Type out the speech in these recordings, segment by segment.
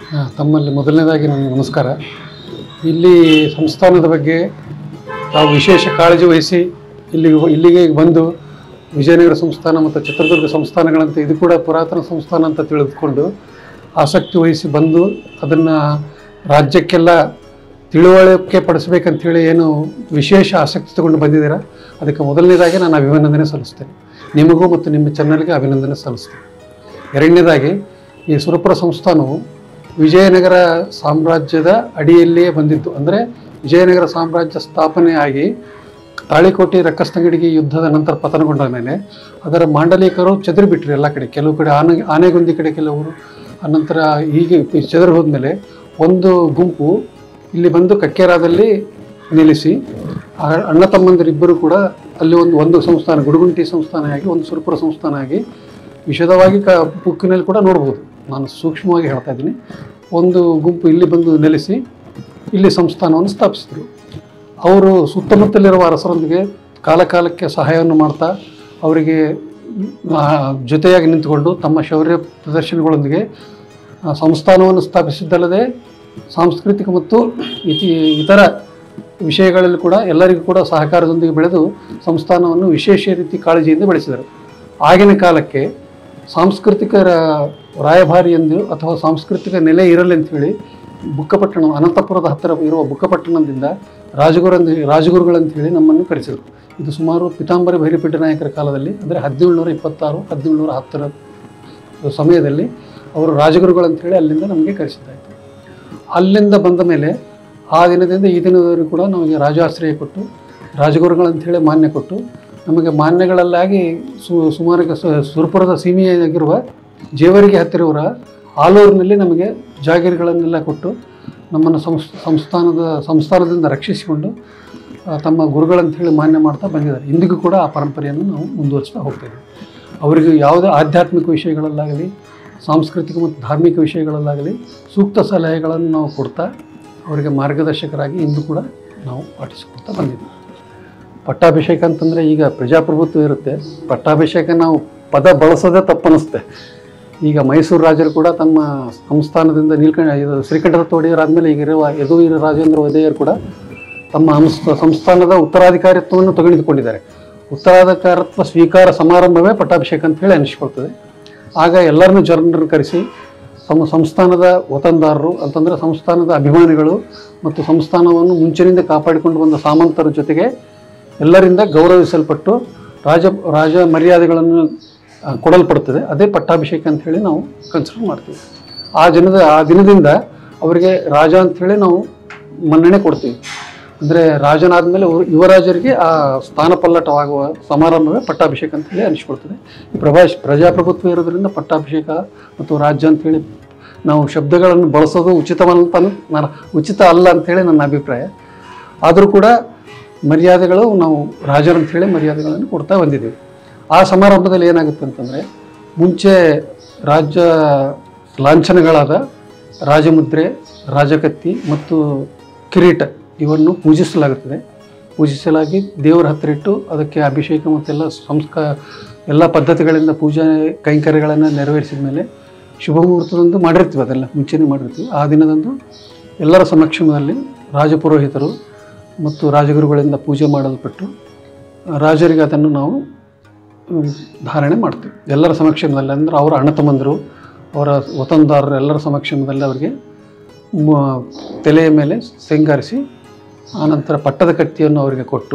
ಆ, ತಮ್ಮಲ್ಲಿ ಮೊದಲನೇದಾಗಿ ನನಗೆ ನಮಸ್ಕಾರ ಇಲ್ಲಿ ಸಂಸ್ಥಾನದ ಬಗ್ಗೆ ತಾವು ವಿಶೇಷ ಕಾಳಜಿ ವಹಿಸಿ ಇಲ್ಲಿಗೆ ಇಲ್ಲಿಗೆ ಬಂದು ವಿಜಯನಗರ ಸಂಸ್ಥಾನ ಮತ್ತು ಚಿತ್ರದುರ್ಗ ಸಂಸ್ಥಾನಗಳಂತೆ ಇದು ಕೂಡ ಪುರಾತನ ಸಂಸ್ಥಾನ ಅಂತ ತಿಳಿದುಕೊಂಡು ಆಸಕ್ತಿ ವಹಿಸಿ ಬಂದು ಅದನ್ನು ರಾಜ್ಯಕ್ಕೆಲ್ಲ ತಿಳುವಳಿಕೆ ಪಡಿಸ್ಬೇಕಂತೇಳಿ ಏನು ವಿಶೇಷ ಆಸಕ್ತಿ ತಗೊಂಡು ಬಂದಿದ್ದೀರಾ ಅದಕ್ಕೆ ಮೊದಲನೇದಾಗಿ ನಾನು ಅಭಿನಂದನೆ ಸಲ್ಲಿಸ್ತೇನೆ ನಿಮಗೂ ಮತ್ತು ನಿಮ್ಮ ಚಾನಲ್ಗೆ ಅಭಿನಂದನೆ ಸಲ್ಲಿಸ್ತೇನೆ ಎರಡನೇದಾಗಿ ಈ ಸುರಪುರ ಸಂಸ್ಥಾನವು ವಿಜಯನಗರ ಸಾಮ್ರಾಜ್ಯದ ಅಡಿಯಲ್ಲಿಯೇ ಬಂದಿತ್ತು ಅಂದರೆ ವಿಜಯನಗರ ಸಾಮ್ರಾಜ್ಯ ಸ್ಥಾಪನೆಯಾಗಿ ತಾಳಿಕೋಟೆ ರಕ್ಕಸ್ತಂಗಡಿಗೆ ಯುದ್ಧದ ನಂತರ ಪತನಗೊಂಡ ಮೇಲೆ ಅದರ ಮಾಂಡಲಿಕರು ಚದುರಿಬಿಟ್ರು ಎಲ್ಲ ಕಡೆ ಕೆಲವು ಕಡೆ ಆನೆ ಆನೆಗೊಂದಿ ಕಡೆ ಕೆಲವರು ಅನಂತರ ಹೀಗೆ ಚದುರು ಹೋದ್ಮೇಲೆ ಒಂದು ಗುಂಪು ಇಲ್ಲಿ ಬಂದು ಕಕ್ಕೇರಾದಲ್ಲಿ ನಿಲ್ಲಿಸಿ ಆ ಅಣ್ಣ ತಮ್ಮಂದಿರಿಬ್ಬರು ಕೂಡ ಅಲ್ಲಿ ಒಂದು ಒಂದು ಸಂಸ್ಥಾನ ಗುಡುಗುಂಟಿ ಸಂಸ್ಥಾನ ಆಗಿ ಒಂದು ಸುರಪುರ ಸಂಸ್ಥಾನ ಆಗಿ ವಿಶದವಾಗಿ ಕ ಬುಕ್ಕಿನಲ್ಲಿ ಕೂಡ ನೋಡ್ಬೋದು ನಾನು ಸೂಕ್ಷ್ಮವಾಗಿ ಹೇಳ್ತಾ ಇದ್ದೀನಿ ಒಂದು ಗುಂಪು ಇಲ್ಲಿ ಬಂದು ನೆಲೆಸಿ ಇಲ್ಲಿ ಸಂಸ್ಥಾನವನ್ನು ಸ್ಥಾಪಿಸಿದರು ಅವರು ಸುತ್ತಮುತ್ತಲಿರುವ ಅರಸರೊಂದಿಗೆ ಕಾಲಕಾಲಕ್ಕೆ ಸಹಾಯವನ್ನು ಮಾಡ್ತಾ ಅವರಿಗೆ ಆ, ಜೊತೆಯಾಗಿ ನಿಂತುಕೊಂಡು ತಮ್ಮ ಶೌರ್ಯ ಪ್ರದರ್ಶನಗಳೊಂದಿಗೆ ಆ, ಸಂಸ್ಥಾನವನ್ನು ಸ್ಥಾಪಿಸಿದ್ದಲ್ಲದೆ ಸಾಂಸ್ಕೃತಿಕ ಮತ್ತು ಇತಿ ಇತರ ವಿಷಯಗಳಲ್ಲಿ ಕೂಡ ಎಲ್ಲರಿಗೂ ಕೂಡ ಸಹಕಾರದೊಂದಿಗೆ ಬೆಳೆದು ಸಂಸ್ಥಾನವನ್ನು ವಿಶೇಷ ರೀತಿ ಕಾಳಜಿಯಿಂದ ಬೆಳೆಸಿದರು ಆಗಿನ ಕಾಲಕ್ಕೆ ಸಾಂಸ್ಕೃತಿಕ ರ- ರಾಯಭಾರಿ ಎಂದು ಅಥವಾ ಸಾಂಸ್ಕೃತಿಕ ನೆಲೆ ಇರಲಿ ಅಂತ ಹೇಳಿ ಬುಕ್ಕಪಟ್ಟಣ ಅನಂತಪುರದ ಹತ್ತಿರ ಇರುವ ಬುಕ್ಕಪಟ್ಟಣದಿಂದ ರಾಜಗುರಂದ ರಾಜಗುರುಗಳಂತ ಹೇಳಿ ನಮ್ಮನ್ನು ಕರೆಸಿದರು ಇದು ಸುಮಾರು ಪಿತಾಂಬರಿ ಭೈರಪೀಠ ನಾಯಕರ ಕಾಲದಲ್ಲಿ ಅಂದರೆ ಹದಿನೇಳುನೂರ ಇಪ್ಪತ್ತಾರು ಹದಿನೇಳುನೂರ ಹತ್ತರ ಸಮಯದಲ್ಲಿ ಅವರು ರಾಜಗುರುಗಳಂತ ಹೇಳಿ ಅಲ್ಲಿಂದ ನಮಗೆ ಕರೆಸಿದ್ದಾಯಿತು ಅಲ್ಲಿಂದ ಬಂದ ಮೇಲೆ ಆ ದಿನದಿಂದ ಈ ದಿನದವರೆಗೂ ಕೂಡ ನಮಗೆ ರಾಜಾಶ್ರಯ ಕೊಟ್ಟು ರಾಜಗುರುಗಳಂತ ಹೇಳಿ ಮಾನ್ಯ ಕೊಟ್ಟು ನಮಗೆ ಮಾನ್ಯಗಳಲ್ಲಾಗಿ ಸು ಸುಮಾರು ಸ- ಸುರಪುರದ ಸೀಮೆಯಾಗಿರುವ ಜೇವರಿಗೆ ಹತ್ತಿರವರ ಆಲೂರಿನಲ್ಲಿ ನಮಗೆ ಜಾಗೀರುಗಳನ್ನೆಲ್ಲ ಕೊಟ್ಟು ನಮ್ಮನ್ನು ಸಂಸ್ ಸಂಸ್ಥಾನದ ಸಂಸ್ಥಾನದಿಂದ ರಕ್ಷಿಸಿಕೊಂಡು ಆ, ತಮ್ಮ ಗುರುಗಳಂತ ಹೇಳಿ ಮಾನ್ಯ ಮಾಡ್ತಾ ಬಂದಿದ್ದಾರೆ ಇಂದಿಗೂ ಕೂಡ ಆ ಪರಂಪರೆಯನ್ನು ನಾವು ಮುಂದುವರಿಸ್ತಾ ಹೋಗ್ತೇವೆ ಅವರಿಗೆ ಯಾವುದೇ ಆಧ್ಯಾತ್ಮಿಕ ವಿಷಯಗಳಲ್ಲಾಗಲಿ ಸಾಂಸ್ಕೃತಿಕ ಮತ್ತು ಧಾರ್ಮಿಕ ವಿಷಯಗಳಲ್ಲಾಗಲಿ ಸೂಕ್ತ ಸಲಹೆಗಳನ್ನು ನಾವು ಕೊಡ್ತಾ ಅವರಿಗೆ ಮಾರ್ಗದರ್ಶಕರಾಗಿ ಇಂದು ಕೂಡ ನಾವು ಪಾಠಿಸಿಕೊಡ್ತಾ ಬಂದಿದ್ದೀವಿ ಪಟ್ಟಾಭಿಷೇಕ ಅಂತಂದರೆ ಈಗ ಪ್ರಜಾಪ್ರಭುತ್ವ ಇರುತ್ತೆ ಪಟ್ಟಾಭಿಷೇಕ ನಾವು ಪದ ಬಳಸೋದೇ ತಪ್ಪನಿಸುತ್ತೆ ಈಗ ಮೈಸೂರು ರಾಜರು ಕೂಡ ತಮ್ಮ ಸಂಸ್ಥಾನದಿಂದ ನೀಲ್ಕಂಠ ಇದು ಶ್ರೀಕಂಠದತ್ತ ಒಡೆಯರಾದಮೇಲೆ ಈಗ ಇರುವ ಯದುವೀರ ರಾಜೇಂದ್ರ ಒಡೆಯರ್ ಕೂಡ ತಮ್ಮ ಹಂಸ ಸಂಸ್ಥಾನದ ಉತ್ತರಾಧಿಕಾರಿತ್ವವನ್ನು ತೆಗೆದುಕೊಂಡಿದ್ದಾರೆ ಉತ್ತರಾಧಿಕಾರತ್ವ ಸ್ವೀಕಾರ ಸಮಾರಂಭವೇ ಪಟ್ಟಾಭಿಷೇಕ ಅಂತ ಹೇಳಿ ಅನಿಸ್ಕೊಳ್ತದೆ ಆಗ ಎಲ್ಲರನ್ನೂ ಜನರನ್ನು ಕರೆಸಿ ತಮ್ಮ ಸಂಸ್ಥಾನದ ವತನ್ದಾರರು ಅಂತಂದರೆ ಸಂಸ್ಥಾನದ ಅಭಿಮಾನಿಗಳು ಮತ್ತು ಸಂಸ್ಥಾನವನ್ನು ಮುಂಚಿನಿಂದ ಕಾಪಾಡಿಕೊಂಡು ಬಂದ ಸಾಮಂತರ ಜೊತೆಗೆ ಎಲ್ಲರಿಂದ ಗೌರವಿಸಲ್ಪಟ್ಟು ರಾಜ ರಾಜ ಮರ್ಯಾದೆಗಳನ್ನು ಆ, ಕೊಡಲ್ಪಡುತ್ತದೆ ಅದೇ ಪಟ್ಟಾಭಿಷೇಕ ಅಂತ ಹೇಳಿ ನಾವು ಕನ್ಸಿಡರ್ ಮಾಡ್ತೀವಿ ಆ ದಿನದ ಆ ದಿನದಿಂದ ಅವರಿಗೆ ರಾಜ ಅಂಥೇಳಿ ನಾವು ಮನ್ನಣೆ ಕೊಡ್ತೀವಿ ಅಂದರೆ ರಾಜನಾದಮೇಲೆ ಅವರು ಯುವರಾಜರಿಗೆ ಆ ಸ್ಥಾನ ಪಲ್ಲಟವಾಗುವ ಸಮಾರಂಭವೇ ಪಟ್ಟಾಭಿಷೇಕ ಅಂತ ಹೇಳಿ ಅನಿಸ್ಕೊಳ್ತದೆ ಈ ಪ್ರಭಾಷ್ ಪ್ರಜಾಪ್ರಭುತ್ವ ಇರೋದ್ರಿಂದ ಪಟ್ಟಾಭಿಷೇಕ ಮತ್ತು ರಾಜ್ಯ ಅಂತೇಳಿ ನಾವು ಶಬ್ದಗಳನ್ನು ಬಳಸೋದು ಉಚಿತವಲ್ಲ ಅಂತ ನಾನು ಉಚಿತ ಅಲ್ಲ ಅಂಥೇಳಿ ನನ್ನ ಅಭಿಪ್ರಾಯ ಆದರೂ ಕೂಡ ಮರ್ಯಾದೆಗಳು ನಾವು ರಾಜರಂಥೇಳಿ ಮರ್ಯಾದೆಗಳನ್ನು ಕೊಡ್ತಾ ಬಂದಿದ್ದೀವಿ ಆ ಸಮಾರಂಭದಲ್ಲಿ ಏನಾಗುತ್ತೆ ಅಂತಂದರೆ ಮುಂಚೆ ರಾಜ್ಯ ಲಾಂಛನಗಳಾದ ರಾಜಮುದ್ರೆ ರಾಜಕತ್ತಿ ಮತ್ತು ಕಿರೀಟ ಇವನ್ನು ಪೂಜಿಸಲಾಗುತ್ತದೆ ಪೂಜಿಸಲಾಗಿ ದೇವರ ಹತ್ತಿರ ಇಟ್ಟು ಅದಕ್ಕೆ ಅಭಿಷೇಕ ಮತ್ತೆಲ್ಲ ಸಂಸ್ಕ ಎಲ್ಲ ಪದ್ಧತಿಗಳಿಂದ ಪೂಜೆ ಕೈಂಕರ್ಯಗಳನ್ನು ನೆರವೇರಿಸಿದ ಮೇಲೆ ಶುಭ ಮುಹೂರ್ತದಂದು ಮಾಡಿರ್ತೀವಿ ಅದೆಲ್ಲ ಮುಂಚೆನೇ ಮಾಡಿರ್ತೀವಿ ಆ ದಿನದಂದು ಎಲ್ಲರ ಸಮಕ್ಷಮದಲ್ಲಿ ರಾಜಪುರೋಹಿತರು ಮತ್ತು ರಾಜಗುರುಗಳಿಂದ ಪೂಜೆ ಮಾಡಲ್ಪಟ್ಟು ರಾಜರಿಗೆ ಅದನ್ನು ನಾವು ಹ್ಮ್, ಧಾರಣೆ ಮಾಡ್ತೀವಿ ಎಲ್ಲರ ಸಮಕ್ಷಮದಲ್ಲಿ ಅಂದರೆ ಅವರ ಅಣ್ಣ ತಮ್ಮಂದರು ಅವರ ವತನ್ದಾರರು ಎಲ್ಲರ ಸಮಕ್ಷಮದಲ್ಲಿ ಅವರಿಗೆ ಮ- ತಲೆಯ ಮೇಲೆ ಶೃಂಗಾರಿಸಿ ಆನಂತರ ಪಟ್ಟದ ಕತ್ತಿಯನ್ನು ಅವರಿಗೆ ಕೊಟ್ಟು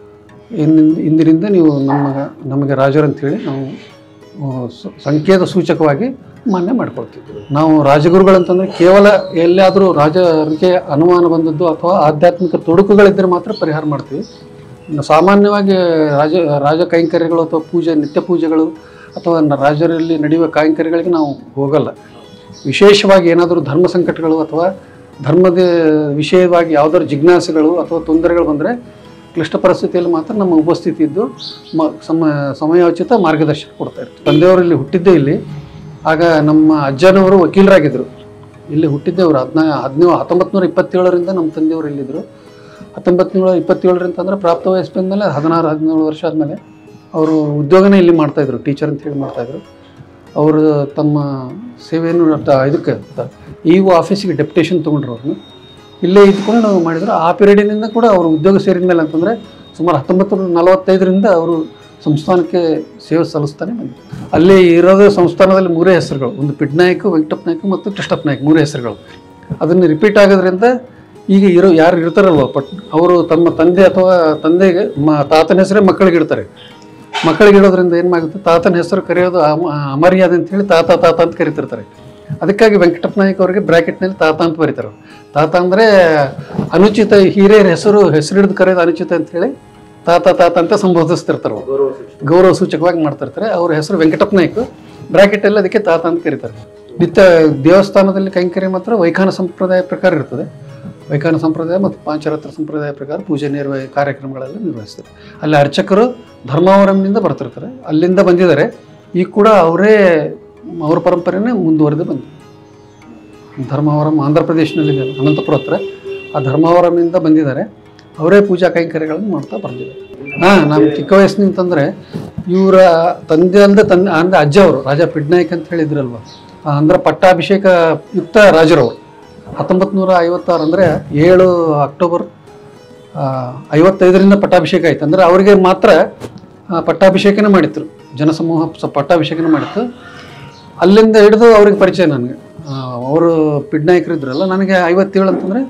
ಇಂದಿನ ಇಂದಿನಿಂದ ನೀವು ನಮ್ಮ ನಮಗೆ ರಾಜರಂತೇಳಿ ನಾವು ಆ, ಸ- ಸಂಕೇತ ಸೂಚಕವಾಗಿ ಮಾನ್ಯ ಮಾಡ್ಕೊಳ್ತೀವಿ ನಾವು ರಾಜಗುರುಗಳಂತಂದರೆ ಕೇವಲ ಎಲ್ಲಿಯಾದರೂ ರಾಜರಿಗೆ ಅನುಮಾನ ಬಂದದ್ದು ಅಥವಾ ಆಧ್ಯಾತ್ಮಿಕ ತೊಡಕುಗಳಿದ್ದರೆ ಮಾತ್ರ ಪರಿಹಾರ ಮಾಡ್ತೀವಿ ಇನ್ನು ಸಾಮಾನ್ಯವಾಗಿ ರಾಜ ರಾಜ ಕೈಂಕರ್ಯಗಳು ಅಥವಾ ಪೂಜೆ ನಿತ್ಯ ಪೂಜೆಗಳು ಅಥವಾ ನ- ರಾಜರಲ್ಲಿ ನಡೆಯುವ ಕೈಂಕರ್ಯಗಳಿಗೆ ನಾವು ಹೋಗಲ್ಲ ವಿಶೇಷವಾಗಿ ಏನಾದರೂ ಧರ್ಮ ಸಂಕಟಗಳು ಅಥವಾ ಧರ್ಮದ ವಿಷಯವಾಗಿ ಯಾವುದಾದ್ರು ಜಿಜ್ಞಾಸೆಗಳು ಅಥವಾ ತೊಂದರೆಗಳು ಬಂದರೆ ಕ್ಲಿಷ್ಟ ಪರಿಸ್ಥಿತಿಯಲ್ಲಿ ಮಾತ್ರ ನಮ್ಮ ಉಪಸ್ಥಿತಿ ಇದ್ದು ಮ ಸಮ ಸಮಯೋಚಿತ ಮಾರ್ಗದರ್ಶನ ಕೊಡ್ತಾ ಇರ್ತೀವಿ ತಂದೆಯವರು ಇಲ್ಲಿ ಹುಟ್ಟಿದ್ದೇ ಇಲ್ಲಿ ಆಗ ನಮ್ಮ ಅಜ್ಜನವರು ವಕೀಲರಾಗಿದ್ದರು ಇಲ್ಲಿ ಹುಟ್ಟಿದ್ದೇವರು ಹದಿನಾ ಹದಿನೇಳು ಹತ್ತೊಂಬತ್ತು ನೂರ ಇಪ್ಪತ್ತೇಳರಿಂದ ನಮ್ಮ ತಂದೆಯವರು ಇಲ್ಲಿದ್ದರು ಹತ್ತೊಂಬತ್ತು ನೂರ ಇಪ್ಪತ್ತೇಳರಿಂದ ಅಂದರೆ ಪ್ರಾಪ್ತ ವಯಸ್ಸು ಬಂದಮೇಲೆ ಹದಿನಾರು ಹದಿನೇಳು ವರ್ಷ ಆದಮೇಲೆ ಅವರು ಉದ್ಯೋಗನೇ ಇಲ್ಲಿ ಮಾಡ್ತಾಯಿದ್ರು ಟೀಚರ್ ಅಂತ ಹೇಳಿ ಮಾಡ್ತಾಯಿದ್ರು ಅವರು ತಮ್ಮ ಸೇವೆಯನ್ನು ತ- ಇದಕ್ಕೆ ತ- ಇ ಒ ಆಫೀಸಿಗೆ ಡೆಪ್ಯುಟೇಷನ್ ತೊಗೊಂಡ್ರು ಅವ್ರನ್ನ ಇಲ್ಲೇ ಇದ್ಕೊಂಡು ನಾವು ಮಾಡಿದ್ರು ಆ ಪೀರಿಯಡಿನಿಂದ ಕೂಡ ಅವರು ಉದ್ಯೋಗ ಸೇರಿದ ಮೇಲೆ ಅಂತಂದರೆ ಸುಮಾರು ಹತ್ತೊಂಬತ್ತು ನೂರ ನಲವತ್ತೈದರಿಂದ ಅವರು ಸಂಸ್ಥಾನಕ್ಕೆ ಸೇವೆ ಸಲ್ಲಿಸ್ತಾನೆ ಬಂದರು ಅಲ್ಲಿ ಇರೋದು ಸಂಸ್ಥಾನದಲ್ಲಿ ಮೂರೇ ಹೆಸರುಗಳು ಒಂದು ಪಿಡ್ನಾಯಕ್ ವೆಂಕಟಪ್ಪ ನಾಯ್ಕ ಮತ್ತು ಕೃಷ್ಣಪ್ಪ ನಾಯ್ಕ ಮೂರೇ ಹೆಸರುಗಳು ಅದನ್ನು ರಿಪೀಟ್ ಆಗೋದ್ರಿಂದ ಈಗ ಇರೋ ಯಾರು ಇರ್ತಾರಲ್ವ ಪಟ್ ಅವರು ತಮ್ಮ ತಂದೆ ಅಥವಾ ತಂದೆಗೆ ಮ ತಾತನ ಹೆಸರೇ ಮಕ್ಕಳಿಗೆ ಇಡ್ತಾರೆ ಮಕ್ಕಳಿಗೆ ಇಡೋದ್ರಿಂದ ಏನಾಗುತ್ತೆ ತಾತನ ಹೆಸರು ಕರೆಯೋದು ಅಮ- ಅಮರ್ಯಾದೆ ಅಂತ ಹೇಳಿ ತಾತ ತಾತ ಅಂತ ಕರಿತಿರ್ತಾರೆ ಅದಕ್ಕಾಗಿ ವೆಂಕಟಪ್ಪ ನಾಯ್ಕ ಅವರಿಗೆ ಬ್ರಾಕೆಟ್ನಲ್ಲಿ ತಾತ ಅಂತ ಬರೀತಾರೆ ತಾತ ಅಂದರೆ ಅನುಚಿತ ಹಿರಿಯರ ಹೆಸರು ಹೆಸರಿಡಿದು ಕರೆಯೋದು ಅನುಚಿತ ಅಂತ ಹೇಳಿ ತಾತ ತಾತ ಅಂತ ಸಂಬೋಧಿಸ್ತಿರ್ತಾರೆ ಅವ್ರು. ಗೌರವ ಸೂಚನೆ ಗೌರವ ಸೂಚಕವಾಗಿ ಮಾಡ್ತಿರ್ತಾರೆ ಅವ್ರ ಹೆಸರು ವೆಂಕಟಪ್ಪ ನಾಯ್ಕ ಬ್ರಾಕೆಟಲ್ಲಿ ಅದಕ್ಕೆ ತಾತ ಅಂತ ಕರೀತಾರೆ ನಿತ್ಯ ದೇವಸ್ಥಾನದಲ್ಲಿ ಕೈಂಕರ್ಯ ಮಾತ್ರ ವೈಖಾನ ಸಂಪ್ರದಾಯ ಪ್ರಕಾರ ಇರ್ತದೆ ವೈಖಾನ ಸಂಪ್ರದಾಯ ಮತ್ತು ಪಾಂಚರತ್ರ ಸಂಪ್ರದಾಯ ಪ್ರಕಾರ ಪೂಜೆ ನಿರ್ವಹ ಕಾರ್ಯಕ್ರಮಗಳೆಲ್ಲ ನಿರ್ವಹಿಸ್ತಾರೆ ಅಲ್ಲಿ ಅರ್ಚಕರು ಧರ್ಮಾವರಂನಿಂದ ಬರ್ತಿರ್ತಾರೆ ಅಲ್ಲಿಂದ ಬಂದಿದ್ದಾರೆ ಈಗ ಕೂಡ ಅವರೇ ಅವ್ರ ಪರಂಪರೆನೇ ಮುಂದುವರೆದು ಬಂದು ಧರ್ಮಾವರಂ ಆಂಧ್ರ ಪ್ರದೇಶನಲ್ಲಿದೆ ಅಲ್ಲ, ಅನಂತಪುರ ಹತ್ರ ಆ ಧರ್ಮಾವರಂನಿಂದ ಬಂದಿದ್ದಾರೆ ಅವರೇ ಪೂಜಾ ಕೈಂಕರ್ಯಗಳನ್ನು ಮಾಡ್ತಾ ಬಂದಿದ್ದಾರೆ ಹಾಂ ನಾವು ಚಿಕ್ಕ ವಯಸ್ಸಿನಿಂತಂದರೆ ಇವರ ತಂದೆ ಅಲ್ಲದೆ ತಂದೆ ಅಂದರೆ ಅಜ್ಜ ಅವರು ರಾಜ ಪಿಡ್ನಾಯ್ಕ್ ಅಂತ ಹೇಳಿದ್ರಲ್ವ ಆ, ಅಂದ್ರೆ ಪಟ್ಟಾಭಿಷೇಕ ಯುಕ್ತ ರಾಜರವರು ಹತ್ತೊಂಬತ್ತು ನೂರ ಐವತ್ತಾರು ಅಂದರೆ ಏಳು ಅಕ್ಟೋಬರ್ ಆ, ಐವತ್ತೈದರಿಂದ ಪಟ್ಟಾಭಿಷೇಕ ಆಯ್ತು ಅಂದರೆ ಅವರಿಗೆ ಮಾತ್ರ ಆ, ಪಟ್ಟಾಭಿಷೇಕನೇ ಮಾಡಿತ್ತು ಜನಸಮೂಹ ಸ- ಪಟ್ಟಾಭಿಷೇಕನೇ ಮಾಡಿತ್ತು ಅಲ್ಲಿಂದ ಹಿಡಿದು ಅವ್ರಿಗೆ ಪರಿಚಯ ನನಗೆ ಅವರು ಪಿಡ್ನಾಯಕರು ಇದ್ರಲ್ಲ ನನಗೆ ಐವತ್ತೇಳು ಅಂತಂದರೆ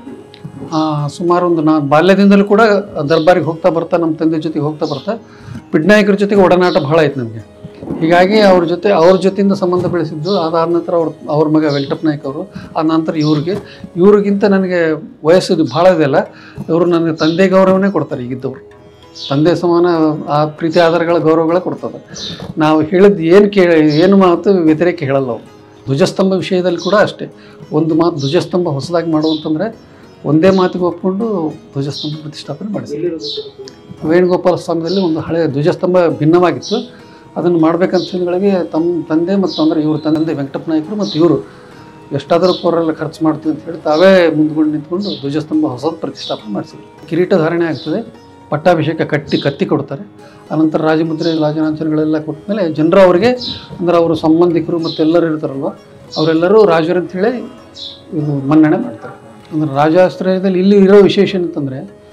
ಸುಮಾರು ಒಂದು ನಾನು ಬಾಲ್ಯದಿಂದಲೂ ಕೂಡ ದರ್ಬಾರಿಗೆ ಹೋಗ್ತಾ ಬರ್ತಾ ನಮ್ಮ ತಂದೆ ಜೊತೆಗೆ ಹೋಗ್ತಾ ಬರ್ತಾ ಪಿಡ್ನಾಯಕರ ಜೊತೆಗೆ ಒಡನಾಟ ಬಹಳ ಆಯ್ತು ನನಗೆ ಹೀಗಾಗಿ ಅವ್ರ ಜೊತೆ ಅವ್ರ ಜೊತೆಯಿಂದ ಸಂಬಂಧ ಬೆಳೆಸಿದ್ದು ಅದಾದ ನಂತರ ಅವ್ರ ಅವ್ರ ಮಗ ವೆಂಕಟಪ್ಪ ನಾಯ್ಕ ಅವರು ಆ ನಂತರ ಇವ್ರಿಗೆ ಇವ್ರಿಗಿಂತ ನನಗೆ ವಯಸ್ಸು ಭಾಳ ಇದೆಯಲ್ಲ ಇವರು ನನಗೆ ತಂದೆ ಗೌರವನೇ ಕೊಡ್ತಾರೆ ಈಗಿದ್ದವರು ತಂದೆ ಸಮಾನ ಆ ಪ್ರೀತಿ ಆಧಾರಗಳ ಗೌರವಗಳ ಕೊಡ್ತದೆ ನಾವು ಹೇಳಿದ್ದು ಏನು ಕೇಳ ಏನು ಮಾತು ವ್ಯತಿರೇಕ ಹೇಳಲ್ಲ ಅವರು ಧ್ವಜಸ್ತಂಭ ವಿಷಯದಲ್ಲಿ ಕೂಡ ಅಷ್ಟೇ ಒಂದು ಮಾತು ಧ್ವಜಸ್ತಂಭ ಹೊಸದಾಗಿ ಮಾಡುವಂತಂದರೆ ಒಂದೇ ಮಾತಿಗೆ ಒಪ್ಕೊಂಡು ಧ್ವಜಸ್ತಂಭ ಪ್ರತಿಷ್ಠಾಪನೆ ಮಾಡಿಸಿ ಎಲ್ಲಿರೋದು ಸರ್? ವೇಣುಗೋಪಾಲ ಸ್ವಾಮಿದಲ್ಲಿ ಒಂದು ಹಳೆಯ ಧ್ವಜಸ್ತಂಭ ಭಿನ್ನವಾಗಿತ್ತು ಅದನ್ನು ಮಾಡ್ಬೇಕಂತ ಹೇಳಿಗಳಿಗೆ ತಮ್ಮ ತಂದೆ ಮತ್ತು ಅಂದರೆ ಇವ್ರ ತಂದೆ ವೆಂಕಟಪ್ಪ ನಾಯಕರು ಮತ್ತು ಇವರು ಎಷ್ಟಾದರೂ ಅವರೆಲ್ಲ ಖರ್ಚು ಮಾಡ್ತೀವಿ ಅಂತ ಹೇಳಿ ತಾವೇ ಮುಂದ್ಕೊಂಡು ನಿಂತ್ಕೊಂಡು ಧ್ವಜಸ್ತಂಭ ಹೊಸದು ಪ್ರತಿಷ್ಠಾಪನೆ ಮಾಡಿಸಿದ್ರು ಕಿರೀಟ ಧಾರಣೆ ಆಗ್ತದೆ ಪಟ್ಟಾಭಿಷೇಕ ಕಟ್ಟಿ ಕತ್ತಿ ಕೊಡ್ತಾರೆ ಅನಂತರ ರಾಜಮುದ್ರೆ ರಾಜನಾಂಚನಗಳೆಲ್ಲ ಕೊಟ್ಟ ಮೇಲೆ ಜನರು ಅವರಿಗೆ ಅಂದರೆ ಅವರು ಸಂಬಂಧಿಕರು ಮತ್ತು ಎಲ್ಲರೂ ಇರ್ತಾರಲ್ವ ಅವರೆಲ್ಲರೂ ರಾಜರು ಅಂತೇಳಿ ಇದು ಮನ್ನಣೆ ಮಾಡ್ತಾರೆ ಅಂದರೆ ರಾಜಾಶ್ರಯದಲ್ಲಿ ಇಲ್ಲಿ ಇರೋ ವಿಶೇಷ ಅಂತಂದರೆ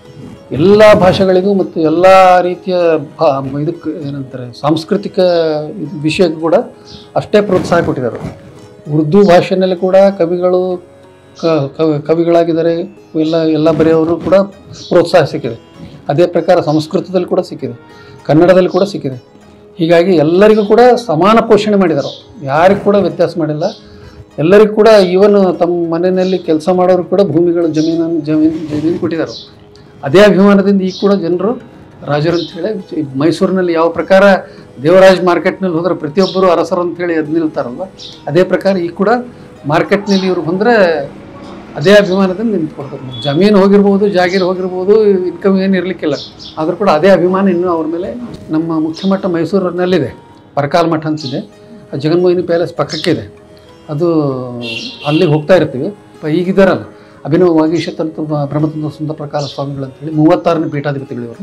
ಎಲ್ಲ ಭಾಷೆಗಳಿಗೂ ಮತ್ತು ಎಲ್ಲ ರೀತಿಯ ಭಾ ಇದಕ್ಕೆ ಏನಂತಾರೆ ಸಾಂಸ್ಕೃತಿಕ ಇದು ವಿಷಯಕ್ಕೂ ಕೂಡ ಅಷ್ಟೇ ಪ್ರೋತ್ಸಾಹ ಕೊಟ್ಟಿದ್ದಾರೆ ಉರ್ದು ಭಾಷೆಯಲ್ಲಿ ಕೂಡ ಕವಿಗಳು ಕ- ಕವಿ- ಕವಿಗಳಾಗಿದ್ದಾರೆ ಎಲ್ಲ ಎಲ್ಲ ಬರೆಯೋರು ಕೂಡ ಪ್ರೋತ್ಸಾಹ ಸಿಕ್ಕಿದೆ ಅದೇ ಪ್ರಕಾರ ಸಂಸ್ಕೃತದಲ್ಲಿ ಕೂಡ ಸಿಕ್ಕಿದೆ ಕನ್ನಡದಲ್ಲಿ ಕೂಡ ಸಿಕ್ಕಿದೆ ಹೀಗಾಗಿ ಎಲ್ಲರಿಗೂ ಕೂಡ ಸಮಾನ ಪೋಷಣೆ ಮಾಡಿದ್ದಾರೆ ಯಾರಿಗೂ ಕೂಡ ವ್ಯತ್ಯಾಸ ಮಾಡಿಲ್ಲ ಎಲ್ಲರಿಗೂ ಕೂಡ ಇವನ್ ತಮ್ಮ ಮನೆಯಲ್ಲಿ ಕೆಲಸ ಮಾಡೋರು ಕೂಡ ಭೂಮಿಗಳು ಜಮೀನನ್ನು ಜಮೀನು ಜಮೀನು ಕೊಟ್ಟಿದ್ದಾರೆ ಅದೇ ಅಭಿಮಾನದಿಂದ ಈಗ ಕೂಡ ಜನರು ರಾಜರು ಅಂತ ಹೇಳಿ ಈ ಮೈಸೂರಿನಲ್ಲಿ ಯಾವ ಪ್ರಕಾರ ದೇವರಾಜ್ ಮಾರ್ಕೆಟ್ನಲ್ಲಿ ಹೋದ್ರೆ ಪ್ರತಿಯೊಬ್ಬರು ಅರಸರು ಅಂತ ಹೇಳಿ ಎದ್ದು ನಿಲ್ತಾರಲ್ವ ಅದೇ ಪ್ರಕಾರ ಈಗ ಕೂಡ ಮಾರ್ಕೆಟ್ನಲ್ಲಿ ಇವ್ರು ಬಂದರೆ ಅದೇ ಅಭಿಮಾನದಿಂದ ನಿಂತ್ಕೊಳ್ತಾರೆ ಜಮೀನು ಹೋಗಿರ್ಬೋದು ಜಾಗೀರ್ ಹೋಗಿರ್ಬೋದು ಇನ್ಕಮ್ ಏನು ಇರಲಿಕ್ಕಿಲ್ಲ ಆದರೂ ಕೂಡ ಅದೇ ಅಭಿಮಾನ ಇನ್ನೂ ಅವ್ರ ಮೇಲೆ ನಮ್ಮ ಮುಖ್ಯ ಮಠ ಮೈಸೂರಿನಲ್ಲಿದೆ ಪರಕಾಲ್ ಮಠ ಅಂತಿದೆ ಆ ಜಗನ್ಮೋಹಿನಿ ಪ್ಯಾಲೇಸ್ ಪಕ್ಕಕ್ಕಿದೆ ಅದು ಅಲ್ಲಿಗೆ ಹೋಗ್ತಾ ಇರ್ತೀವಿ ಪ- ಈಗಿದ್ದಾರಲ್ಲ ಅಭಿನವ ವಾಗೀಶ ತಂತ್ರ ಬ್ರಹ್ಮತಂತ್ರ ಸುಂದರ ಪ್ರಕಾರ ಸ್ವಾಮಿಗಳು ಅಂತೇಳಿ ಮೂವತ್ತಾರನೇ ಪೀಠಾಧಿಪತಿಗಳು ಇವರು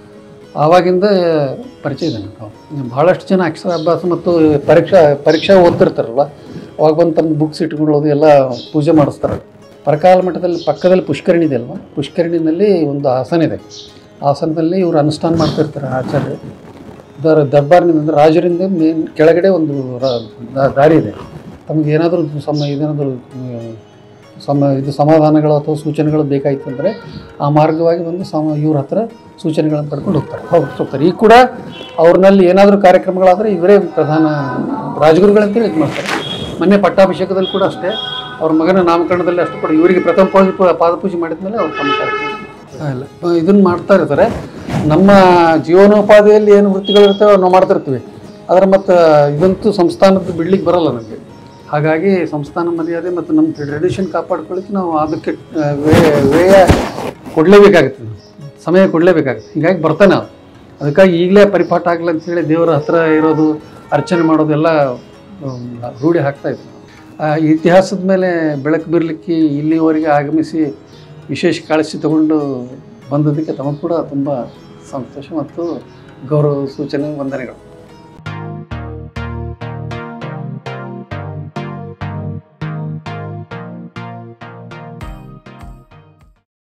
ಆವಾಗಿಂದ ಪರಿಚಯ ಇದೆ ನನಗೆ ಭಾಳಷ್ಟು ಜನ ಅಕ್ಷರಾಭ್ಯಾಸ ಮತ್ತು ಪರೀಕ್ಷಾ ಪರೀಕ್ಷಾ ಓದ್ತಿರ್ತಾರಲ್ವ ಅವಾಗ ಬಂದು ತಮ್ಮ ಬುಕ್ಸ್ ಇಟ್ಕೊಳ್ಳೋದು ಎಲ್ಲ ಪೂಜೆ ಮಾಡಿಸ್ತಾರೆ ಪರಕಾಲ ಮಠದಲ್ಲಿ ಪಕ್ಕದಲ್ಲಿ ಪುಷ್ಕರಣಿ ಇದೆ ಅಲ್ವಾ ಪುಷ್ಕರಣಿನಲ್ಲಿ ಒಂದು ಆಸನ ಇದೆ ಆಸನದಲ್ಲಿ ಇವರು ಅನುಷ್ಠಾನ ಮಾಡ್ತಿರ್ತಾರೆ ಆಚಾರ್ಯರು ದರ್ ದರ್ಬಾರ್ನಿಂದ ಅಂದರೆ ರಾಜರಿಂದ ಮೇನ್ ಕೆಳಗಡೆ ಒಂದು ರ- ದ- ದಾರಿ ಇದೆ ತಮಗೆ ಏನಾದರೂ ಸಮ ಇದೇನಾದರೂ ಸಮ ಇದು ಸಮಾಧಾನಗಳು ಅಥವಾ ಸೂಚನೆಗಳು ಬೇಕಾಯಿತು ಅಂದರೆ ಆ ಮಾರ್ಗವಾಗಿ ಬಂದು ಸಮ ಇವ್ರ ಹತ್ರ ಸೂಚನೆಗಳನ್ನು ಪಡ್ಕೊಂಡು ಹೋಗ್ತಾರೆ ಹೌದು ಹೋಗ್ತಾರೆ ಈಗ ಕೂಡ ಅವ್ರನ್ನಲ್ಲಿ ಏನಾದರೂ ಕಾರ್ಯಕ್ರಮಗಳಾದರೆ ಇವರೇ ಪ್ರಧಾನ ರಾಜಗುರುಗಳಂತೇಳಿ ಇದು ಮಾಡ್ತಾರೆ ಮೊನ್ನೆ ಪಟ್ಟಾಭಿಷೇಕದಲ್ಲಿ ಕೂಡ ಅಷ್ಟೇ ಅವ್ರ ಮಗನ ನಾಮಕರಣದಲ್ಲಿ ಅಷ್ಟು ಕೂಡ ಇವರಿಗೆ ಪ್ರಥಮ ಪೂಜೆ ಪಾದಪೂಜೆ ಮಾಡಿದ್ಮೇಲೆ ಅವ್ರು ತಮ್ಮ ಕಾರ್ಯಕ್ರಮ ಇಲ್ಲ ಇದನ್ನು ಮಾಡ್ತಾ ಇರ್ತಾರೆ ನಮ್ಮ ಜೀವನೋಪಾಧಿಯಲ್ಲಿ ಏನು ವೃತ್ತಿಗಳಿರ್ತವೆ ನಾವು ಮಾಡ್ತಾ ಇರ್ತೀವಿ ಆದರೆ ಮತ್ತು ಇದಂತೂ ಸಂಸ್ಥಾನದ ಬಿಡ್ಲಿಕ್ಕೆ ಬರಲ್ಲ ನಮಗೆ ಹಾಗಾಗಿ ಸಂಸ್ಥಾನ ಮರ್ಯಾದೆ ಮತ್ತು ನಮ್ಮ ಟ್ರೆಡಿಷನ್ ಕಾಪಾಡ್ಕೊಳ್ಳಿಕ್ಕೆ ನಾವು ಅದಕ್ಕೆ ಆ, ವ್ಯಯ ವ್ಯಯ ಕೊಡಲೇಬೇಕಾಗುತ್ತೆ ಸಮಯ ಕೊಡಲೇಬೇಕಾಗುತ್ತೆ ಹೀಗಾಗಿ ಬರ್ತಾನೆ ನಾವು ಅದಕ್ಕಾಗಿ ಈಗಲೇ ಪರಿಪಾಠ ಆಗಲಿ ಅಂತೇಳಿ ದೇವರ ಹತ್ರ ಇರೋದು ಅರ್ಚನೆ ಮಾಡೋದು ಎಲ್ಲ um, ರೂಢಿ ಹಾಕ್ತಾ ಇದ್ವಿ ಆ, ಇತಿಹಾಸದ ಮೇಲೆ ಬೆಳಕು ಬೀರಲಿಕ್ಕೆ ಇಲ್ಲಿವರೆಗೆ ಆಗಮಿಸಿ ವಿಶೇಷ ಕಾಳಜಿ ತಗೊಂಡು ಬಂದದಕ್ಕೆ ತಮಗೆ ಕೂಡ ತುಂಬ ಸಂತೋಷ ಮತ್ತು ಗೌರವ ಸೂಚನೆ ವಂದನೆಗಳು